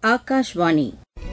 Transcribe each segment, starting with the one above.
ஆகாஷ்வாணி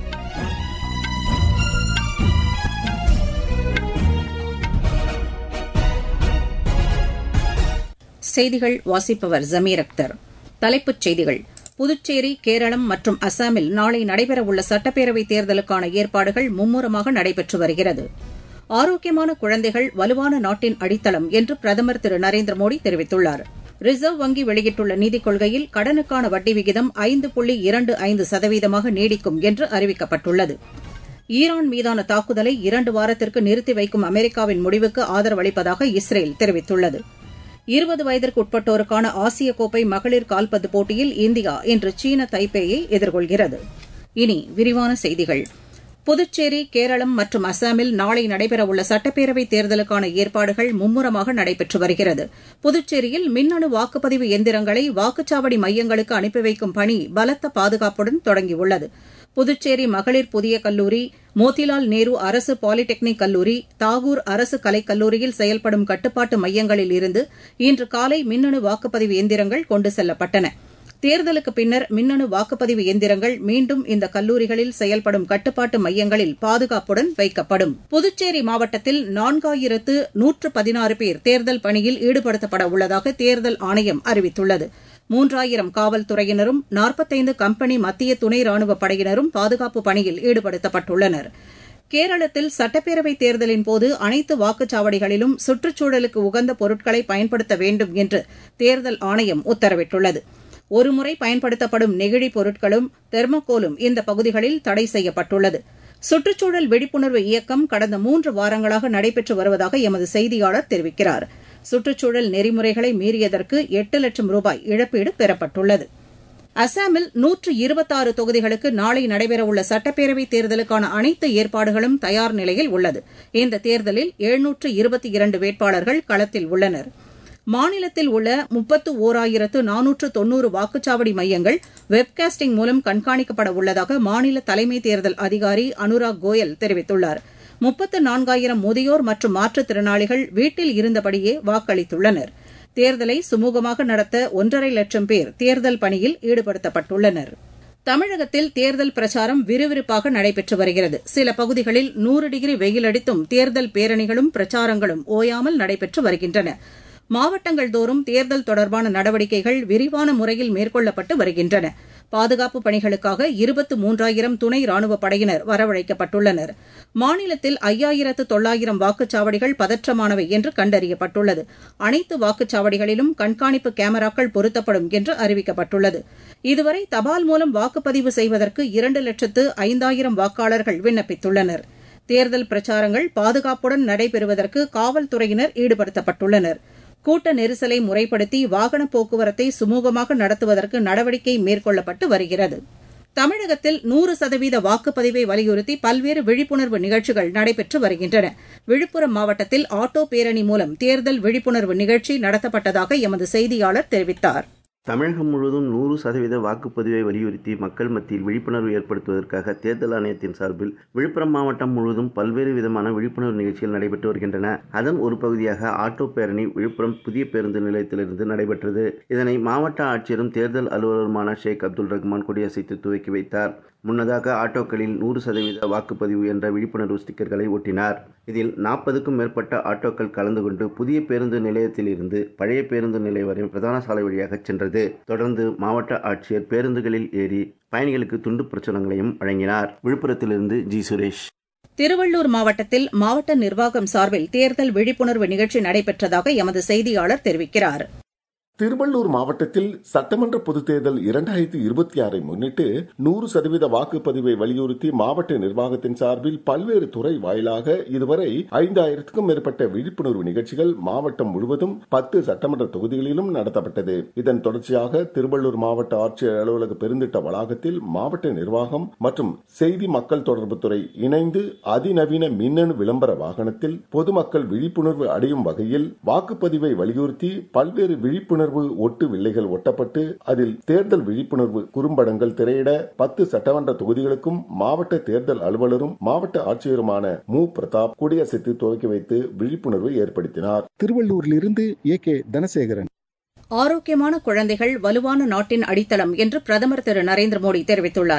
செய்திகள் வாசிப்பவர் ஜமீர் அக்தர் தலைப்புச் செய்திகள் புதுச்சேரி கேரளம் மற்றும் அசாமில் நாளை நடைபெறவுள்ள சட்டப்பேரவைத் தேர்தலுக்கான ஏற்பாடுகள் மும்முரமாக நடைபெற்று வருகிறது ஆரோக்கியமான குழந்தைகள் வலுவான நாட்டின் அடித்தளம் என்று பிரதமர் திரு நரேந்திர மோடி தெரிவித்துள்ளார் ரிசர்வ் வங்கி வெளியிட்டுள்ள நிதிக் கொள்கையில் கடனுக்கான வட்டி விகிதம் ஐந்து புள்ளி இரண்டு ஐந்து சதவீதமாக நீடிக்கும் என்று அறிவிக்கப்பட்டுள்ளது ஈரான் மீதான தாக்குதலை இரண்டு வாரத்திற்கு நிறுத்தி வைக்கும் அமெரிக்காவின் முடிவுக்கு ஆதரவளிப்பதாக இஸ்ரேல் தெரிவித்துள்ளது இருபது வயதிற்கு உட்பட்டோருக்கான ஆசிய கோப்பை மகளிர் கால்பந்து போட்டியில் இந்தியா இன்று சீன தைப்பேயை எதிர்கொள்கிறது இனி விரிவான செய்திகள் புதுச்சேரி கேரளம் மற்றும் அசாமில் நாளை நடைபெறவுள்ள சட்டப்பேரவைத் தேர்தலுக்கான ஏற்பாடுகள் மும்முரமாக நடைபெற்று வருகிறது புதுச்சேரியில் மின்னணு வாக்குப்பதிவு எந்திரங்களை வாக்குச்சாவடி மையங்களுக்கு அனுப்பி வைக்கும் பணி பலத்த பாதுகாப்புடன் தொடங்கியுள்ளது புதுச்சேரி மகளிர் புதிய கல்லூரி மோதிலால் நேரு அரசு பாலிடெக்னிக் கல்லூரி தாகூர் அரசு கலைக் கல்லூரியில் செயல்படும் கட்டுப்பாட்டு மையங்களில் இருந்து இன்று காலை மின்னணு வாக்குப்பதிவு எந்திரங்கள் கொண்டு செல்லப்பட்டன தேர்தலுக்கு பின்னர் மின்னணு வாக்குப்பதிவு எந்திரங்கள் மீண்டும் இந்த கல்லூரிகளில் செயல்படும் கட்டுப்பாட்டு மையங்களில் பாதுகாப்புடன் வைக்கப்படும் புதுச்சேரி மாவட்டத்தில் நான்காயிரத்து நூற்று பதினாறு பேர் தேர்தல் பணியில் ஈடுபடுத்தப்பட உள்ளதாக தேர்தல் ஆணையம் அறிவித்துள்ளது மூன்றாயிரம் காவல்துறையினரும் நாற்பத்தைந்து கம்பெனி மத்திய துணை ராணுவப் படையினரும் பாதுகாப்பு பணியில் ஈடுபடுத்தப்பட்டுள்ளனர் கேரளத்தில் சட்டப்பேரவைத் தேர்தலின் போது அனைத்து வாக்குச்சாவடிகளிலும் சுற்றுச்சூழலுக்கு உகந்த பொருட்களை பயன்படுத்த வேண்டும் என்று தேர்தல் ஆணையம் உத்தரவிட்டுள்ளது ஒருமுறை பயன்படுத்தப்படும் நெகிழி பொருட்களும் தெர்மோகோலும் இந்த பகுதிகளில் தடை செய்யப்பட்டுள்ளது சுற்றுச்சூழல் விழிப்புணர்வு இயக்கம் கடந்த மூன்று வாரங்களாக நடைபெற்று வருவதாக எமது செய்தியாளர் தெரிவிக்கிறார் சுற்றுச்சூழல் நெறிமுறைகளை மீறியதற்கு எட்டு லட்சம் ரூபாய் இழப்பீடு பெறப்பட்டுள்ளது அசாமில் நூற்று இருபத்தாறு தொகுதிகளுக்கு நாளை நடைபெறவுள்ள சட்டப்பேரவைத் தேர்தலுக்கான அனைத்து ஏற்பாடுகளும் தயார் நிலையில் உள்ளது இந்த தேர்தலில் எழுநூற்று இருபத்தி இரண்டு வேட்பாளர்கள் களத்தில் உள்ளனா் மாநிலத்தில் உள்ள முப்பத்து ஓராயிரத்து நானூற்று தொன்னூறு வாக்குச்சாவடி மையங்கள் வெப்காஸ்டிங் மூலம் கண்காணிக்கப்பட உள்ளதாக மாநில தலைமை தேர்தல் அதிகாரி அனுராக் கோயல் தெரிவித்துள்ளார் முப்பத்து நான்காயிரம் முதியோர் மற்றும் மாற்றுத்திறனாளிகள் வீட்டில் இருந்தபடியே வாக்களித்துள்ளனர் தேர்தலை சுமூகமாக நடத்த ஒன்றரை லட்சம் பேர் தேர்தல் பணியில் ஈடுபடுத்தப்பட்டுள்ளனர் தமிழகத்தில் தேர்தல் பிரச்சாரம் விறுவிறுப்பாக நடைபெற்று வருகிறது சில பகுதிகளில் நூறு டிகிரி வெயில் அடித்தும் தேர்தல் பேரணிகளும் பிரச்சாரங்களும் ஓயாமல் நடைபெற்று வருகின்றன மாவட்டங்கள் தோறும் தேர்தல் தொடர்பான நடவடிக்கைகள் விரிவான முறையில் மேற்கொள்ளப்பட்டு வருகின்றன பாதுகாப்பு பணிகளுக்காக இருபத்து மூன்றாயிரம் துணை ராணுவப் படையினர் வரவழைக்கப்பட்டுள்ளனர் மாநிலத்தில் ஐயாயிரத்து தொள்ளாயிரம் வாக்குச்சாவடிகள் பதற்றமானவை என்று கண்டறியப்பட்டுள்ளது அனைத்து வாக்குச்சாவடிகளிலும் கண்காணிப்பு கேமராக்கள் பொருத்தப்படும் என்று அறிவிக்கப்பட்டுள்ளது இதுவரை தபால் மூலம் வாக்குப்பதிவு செய்வதற்கு இரண்டு லட்சத்து ஐந்தாயிரம் வாக்காளர்கள் விண்ணப்பித்துள்ளனர் தேர்தல் பிரச்சாரங்கள் பாதுகாப்புடன் நடைபெறுவதற்கு காவல்துறையினர் ஈடுபடுத்தப்பட்டுள்ளனா் கூட்ட நெரிசலை முறைப்படுத்தி வாகன போக்குவரத்தை சுமூகமாக நடத்துவதற்கு நடவடிக்கை மேற்கொள்ளப்பட்டு வருகிறது தமிழகத்தில் நூறு சதவீத வாக்குப்பதிவை வலியுறுத்தி பல்வேறு விழிப்புணர்வு நிகழ்ச்சிகள் நடைபெற்று வருகின்றன விழுப்புரம் மாவட்டத்தில் ஆட்டோ பேரணி மூலம் தேர்தல் விழிப்புணர்வு நிகழ்ச்சி நடத்தப்பட்டதாக எமது செய்தியாளர் தெரிவித்தார் தமிழகம் முழுவதும் நூறு சதவீத வாக்குப்பதிவை வலியுறுத்தி மக்கள் மத்தியில் விழிப்புணர்வு ஏற்படுத்துவதற்காக தேர்தல் ஆணையத்தின் சார்பில் விழுப்புரம் மாவட்டம் முழுவதும் பல்வேறு விதமான விழிப்புணர்வு நிகழ்ச்சிகள் நடைபெற்று வருகின்றன அதன் ஒரு பகுதியாக ஆட்டோ பேரணி விழுப்புரம் புதிய பேருந்து நிலையத்திலிருந்து நடைபெற்றது இதனை மாவட்ட ஆட்சியரும் தேர்தல் அலுவலருமான ஷேக் அப்துல் ரஹ்மான் கொடியசைத்து துவக்கி வைத்தார் முன்னதாக ஆட்டோக்களில் நூறு சதவீத வாக்குப்பதிவு என்ற விழிப்புணர்வு ஸ்டிக்கர்களை ஒட்டினார் இதில் நாற்பதுக்கும் மேற்பட்ட ஆட்டோக்கள் கலந்து கொண்டு புதிய பேருந்து நிலையத்தில் இருந்து பழைய பேருந்து நிலையம் வரை பிரதான சாலை வழியாக சென்றது தொடர்ந்து மாவட்ட ஆட்சியர் பேருந்துகளில் ஏறி பயணிகளுக்கு துண்டு பிரச்சுரங்களையும் வழங்கினார் விழுப்புரத்திலிருந்து ஜி சுரேஷ் திருவள்ளூர் மாவட்டத்தில் மாவட்ட நிர்வாகம் சார்பில் தேர்தல் விழிப்புணர்வு நிகழ்ச்சி நடைபெற்றதாக எமது செய்தியாளர் தெரிவிக்கிறார் திருவள்ளூர் மாவட்டத்தில் சட்டமன்ற பொதுத் தேர்தல் இரண்டாயிரத்தி இருபத்தி ஆறை முன்னிட்டு நூறு சதவீத வாக்குப்பதிவை வலியுறுத்தி மாவட்ட நிர்வாகத்தின் சார்பில் பல்வேறு துறை வாயிலாக இதுவரை ஐந்தாயிரத்துக்கும் மேற்பட்ட விழிப்புணர்வு நிகழ்ச்சிகள் மாவட்டம் முழுவதும் பத்து சட்டமன்ற தொகுதிகளிலும் நடத்தப்பட்டது இதன் தொடர்ச்சியாக திருவள்ளூர் மாவட்ட ஆட்சியர் அலுவலக பெருந்திட்ட வளாகத்தில் மாவட்ட நிர்வாகம் மற்றும் செய்தி மக்கள் தொடர்புத்துறை இணைந்து அதிநவீன மின்னணு விளம்பர வாகனத்தில் பொதுமக்கள் விழிப்புணர்வு அடையும் வகையில் வாக்குப்பதிவை வலியுறுத்தி பல்வேறு விழிப்புணர்வு விழிப்புணர்வு ஒட்டு வில்லைகள் ஒட்டப்பட்டு அதில் தேர்தல் விழிப்புணர்வு குறும்படங்கள் திரையிட பத்து சட்டமன்ற தொகுதிகளுக்கும் மாவட்ட தேர்தல் அலுவலரும் மாவட்ட ஆட்சியருமான மு பிரதாப் கொடியசைத்து துவக்கி வைத்து விழிப்புணர்வை ஏற்படுத்தினார் திருவள்ளூரிலிருந்து ஏ கே தனசேகரன் ஆரோக்கியமான குழந்தைகள் வலுவான நாட்டின் அடித்தளம் என்று பிரதமர் திரு நரேந்திர மோடி தெரிவித்துள்ளார்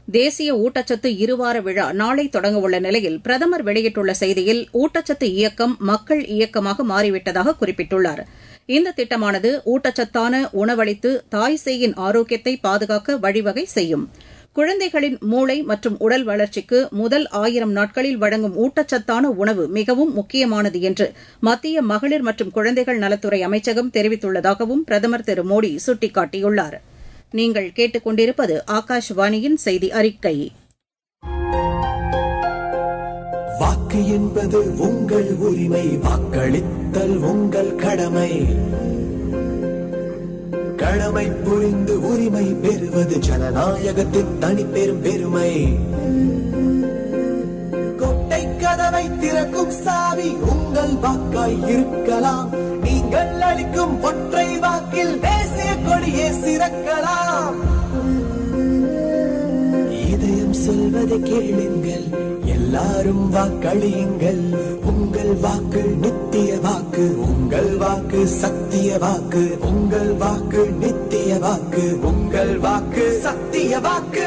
தேசிய ஊட்டச்சத்து இருவார விழா நாளை தொடங்கவுள்ள நிலையில் பிரதமர் வெளியிட்டுள்ள செய்தியில் ஊட்டச்சத்து இயக்கம் மக்கள் இயக்கமாக மாறிவிட்டதாக குறிப்பிட்டுள்ளார் இந்த திட்டமானது ஊட்டச்சத்தான உணவளித்து தாய் சேயின் ஆரோக்கியத்தை பாதுகாக்க வழிவகை செய்யும் குழந்தைகளின் மூளை மற்றும் உடல் வளர்ச்சிக்கு முதல் ஆயிரம் நாட்களில் வழங்கும் ஊட்டச்சத்தான உணவு மிகவும் முக்கியமானது என்று மத்திய மகளிர் மற்றும் குழந்தைகள் நலத்துறை அமைச்சகம் தெரிவித்துள்ளதாகவும் பிரதமர் திரு மோடி சுட்டிக்காட்டியுள்ளார் நீங்கள் கேட்டுக்கொண்டிருப்பது ஆகாஷவாணியின் செய்தி அறிக்கை வாக்கு என்பது உங்கள் உரிமை வாக்களித்தல் உங்கள் கடமை கடமை புரிந்து உரிமை பெறுவது ஜனநாயகத்தின் தனிப்பெரும் பெருமை கொட்டை கதவை திறக்கும் சாவி உங்கள் வாக்காய் இருக்கலாம் நீங்கள் அளிக்கும் ஒற்றை வாக்கில் தேசிய கொடியே சிறக்கலாம் இதயம் சொல்வதை கேளுங்கள் எல்லாரும் வாக்களியுங்கள் உங்கள் வாக்கு நித்திய வாக்கு உங்கள் வாக்கு சத்திய வாக்கு உங்கள் வாக்கு நித்திய வாக்கு உங்கள் வாக்கு சத்திய வாக்கு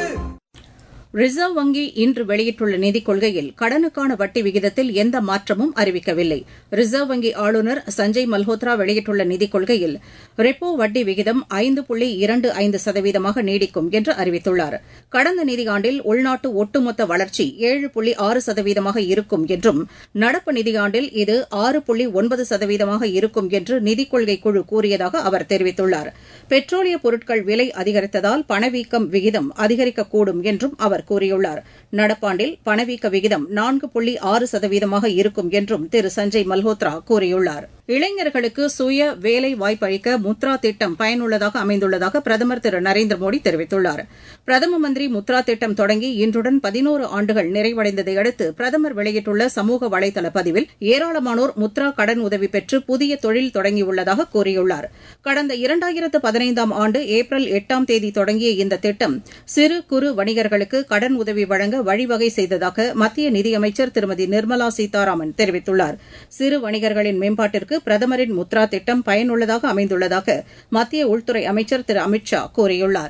ரிசர்வ் வங்கி இன்று வெளியிட்டுள்ள நிதிக் கொள்கையில் கடனுக்கான வட்டி விகிதத்தில் எந்த மாற்றமும் அறிவிக்கவில்லை ரிசர்வ் வங்கி ஆளுநர் சஞ்சய் மல்ஹோத்ரா வெளியிட்டுள்ள நிதிக் கொள்கையில் ரெப்போ வட்டி விகிதம் ஐந்து புள்ளி இரண்டு ஐந்து சதவீதமாக நீடிக்கும் என்று அறிவித்துள்ளார் கடந்த நிதியாண்டில் உள்நாட்டு ஒட்டுமொத்த வளர்ச்சி ஏழு புள்ளி ஆறு சதவீதமாக இருக்கும் என்றும் நடப்பு நிதியாண்டில் இது ஆறு புள்ளி ஒன்பது சதவீதமாக இருக்கும் என்று நிதிக் கொள்கை குழு கூறியதாக அவர் தெரிவித்துள்ளார் பெட்ரோலிய பொருட்கள் விலை அதிகரித்ததால் பணவீக்கம் விகிதம் அதிகரிக்கக்கூடும் என்றும் அவர் கூறியுள்ளார் நடப்பாண்டில் பணவீக்க விகிதம் நான்கு புள்ளி ஆறு சதவீதமாக இருக்கும் என்றும் திரு சஞ்சய் மல்ஹோத்ரா கூறியுள்ளார் இளைஞர்களுக்கு சுய வேலை வாய்ப்பளிக்க முத்ரா திட்டம் பயனுள்ளதாக அமைந்துள்ளதாக பிரதமர் திரு நரேந்திர மோடி தெரிவித்துள்ளார் பிரதம மந்திரி முத்ரா திட்டம் தொடங்கி இன்றுடன் பதினோரு ஆண்டுகள் நிறைவடைந்ததை அடுத்து பிரதமர் வெளியிட்டுள்ள சமூக வலைதள பதிவில் ஏராளமானோர் முத்ரா கடன் உதவி பெற்று புதிய தொழில் தொடங்கியுள்ளதாக கூறியுள்ளார் கடந்த இரண்டாயிரத்து பதினைந்தாம் ஆண்டு ஏப்ரல் எட்டாம் தேதி தொடங்கிய இந்த திட்டம் சிறு குறு வணிகர்களுக்கு கடன் உதவி வழங்க வழிவகை செய்ததாக மத்திய நிதியமைச்சர் திருமதி நிர்மலா சீதாராமன் தெரிவித்துள்ளார் சிறு வணிகர்களின் மேம்பாட்டிற்கு பிரதமரின் முத்ரா திட்டம் பயனுள்ளதாக அமைந்துள்ளதாக மத்திய உள்துறை அமைச்சர் திரு அமித் ஷா கூறியுள்ளார்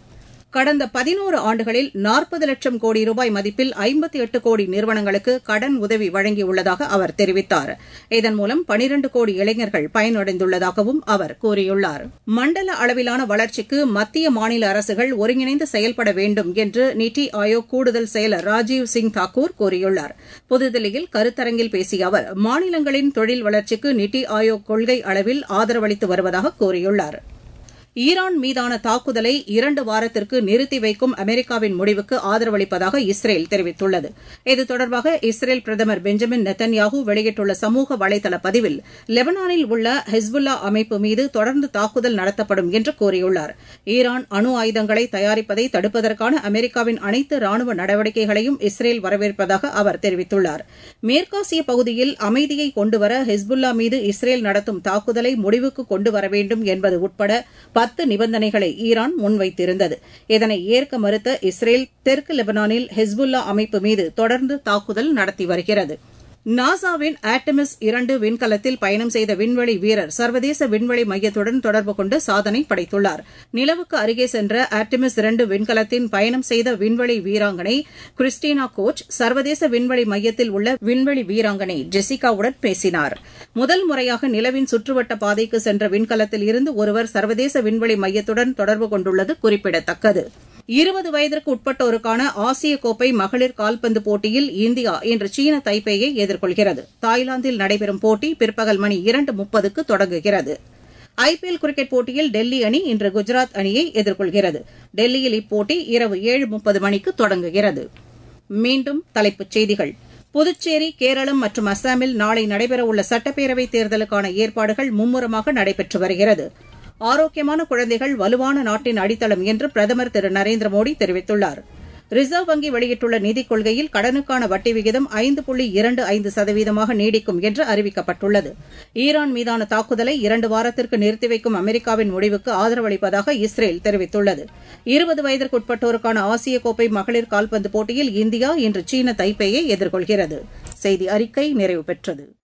கடந்த பதினோரு ஆண்டுகளில் நாற்பது லட்சம் கோடி ரூபாய் மதிப்பில் ஐம்பத்தி எட்டு கோடி நிறுவனங்களுக்கு கடன் உதவி வழங்கியுள்ளதாக அவர் தெரிவித்தார் இதன் மூலம் பனிரண்டு கோடி இளைஞர்கள் பயனடைந்துள்ளதாகவும் அவர் கூறியுள்ளார் மண்டல அளவிலான வளர்ச்சிக்கு மத்திய மாநில அரசுகள் ஒருங்கிணைந்து செயல்பட வேண்டும் என்று நித்தி ஆயோக் கூடுதல் செயலர் ராஜீவ் சிங் தாக்கூர் கூறியுள்ளார் புதுதில்லியில் கருத்தரங்கில் பேசிய அவர் மாநிலங்களின் தொழில் வளர்ச்சிக்கு நித்தி ஆயோக் கொள்கை அளவில் ஆதரவளித்து வருவதாக கூறியுள்ளார் ஈரான் மீதான தாக்குதலை இரண்டு வாரத்திற்கு நிறுத்தி வைக்கும் அமெரிக்காவின் முடிவுக்கு ஆதரவளிப்பதாக இஸ்ரேல் தெரிவித்துள்ளது இது தொடர்பாக இஸ்ரேல் பிரதமர் பெஞ்சமின் நெத்தன்யாகு வெளியிட்டுள்ள சமூக வலைதள பதிவில் லெபனானில் உள்ள ஹிஸ்புல்லா அமைப்பு மீது தொடர்ந்து தாக்குதல் நடத்தப்படும் என்று கூறியுள்ளார் ஈரான் அணு ஆயுதங்களை தயாரிப்பதை தடுப்பதற்கான அமெரிக்காவின் அனைத்து ராணுவ நடவடிக்கைகளையும் இஸ்ரேல் வரவேற்பதாக அவர் தெரிவித்துள்ளார் மேற்காசிய பகுதியில் அமைதியை கொண்டுவர ஹிஸ்புல்லா மீது இஸ்ரேல் நடத்தும் தாக்குதலை முடிவுக்கு கொண்டுவர வேண்டும் என்பது உட்பட பத்து நிபந்தனைகளை ஈரான் முன்வைத்திருந்தது இதனை ஏற்க மறுத்த இஸ்ரேல் தெற்கு லெபனானில் ஹிஸ்புல்லா அமைப்பு மீது தொடர்ந்து தாக்குதல் நடத்தி வருகிறது நாசாவின் ஆட்டமிஸ் இரண்டு விண்கலத்தில் பயணம் செய்த விண்வெளி வீரர் சர்வதேச விண்வெளி மையத்துடன் தொடர்பு கொண்டு சாதனை படைத்துள்ளார் நிலவுக்கு அருகே சென்ற ஆட்டமிஸ் இரண்டு விண்கலத்தின் பயணம் செய்த விண்வெளி வீராங்கனை கிறிஸ்டினா கோச் சர்வதேச விண்வெளி மையத்தில் உள்ள விண்வெளி வீராங்கனை ஜெசிகாவுடன் பேசினார் முதல் முறையாக நிலவின் சுற்றுவட்ட பாதைக்கு சென்ற விண்கலத்தில் இருந்து ஒருவர் சர்வதேச விண்வெளி மையத்துடன் தொடர்பு கொண்டுள்ளது குறிப்பிடத்தக்கது இருபது வயதிற்கு உட்பட்டோருக்கான ஆசிய கோப்பை மகளிர் கால்பந்து போட்டியில் இந்தியா இன்று சீன தைப்பேயை எதிர்கொள்கிறது தாய்லாந்தில் நடைபெறும் போட்டி பிற்பகல் மணி இரண்டு முப்பதுக்கு தொடங்குகிறது ஐபிஎல் கிரிக்கெட் போட்டியில் டெல்லி அணி இன்று குஜராத் அணியை எதிர்கொள்கிறது டெல்லியில் இப்போட்டி இரவு ஏழு முப்பது மணிக்கு தொடங்குகிறது மீண்டும் தலைப்புச் செய்திகள் புதுச்சேரி கேரளம் மற்றும் அஸ்ஸாமில் நாளை நடைபெறவுள்ள சட்டப்பேரவைத் தேர்தலுக்கான ஏற்பாடுகள் மும்முரமாக நடைபெற்று வருகிறது ஆரோக்கியமான குழந்தைகள் வலுவான நாட்டின் அடித்தளம் என்று பிரதமர் திரு நரேந்திர மோடி தெரிவித்துள்ளார் ரிசர்வ் வங்கி வெளியிட்டுள்ள நிதிக் கொள்கையில் கடனுக்கான வட்டி விகிதம் ஐந்து புள்ளி இரண்டு ஐந்து சதவீதமாக நீடிக்கும் என்று அறிவிக்கப்பட்டுள்ளது ஈரான் மீதான தாக்குதலை இரண்டு வாரத்திற்கு நிறுத்தி வைக்கும் அமெரிக்காவின் முடிவுக்கு ஆதரவளிப்பதாக இஸ்ரேல் தெரிவித்துள்ளது இருபது வயதிற்குட்பட்டோருக்கான ஆசிய கோப்பை மகளிர் கால்பந்து போட்டியில் இந்தியா இன்று சீன தைப்பேயை எதிர்கொள்கிறது செய்தி அறிக்கை நிறைவு பெற்றது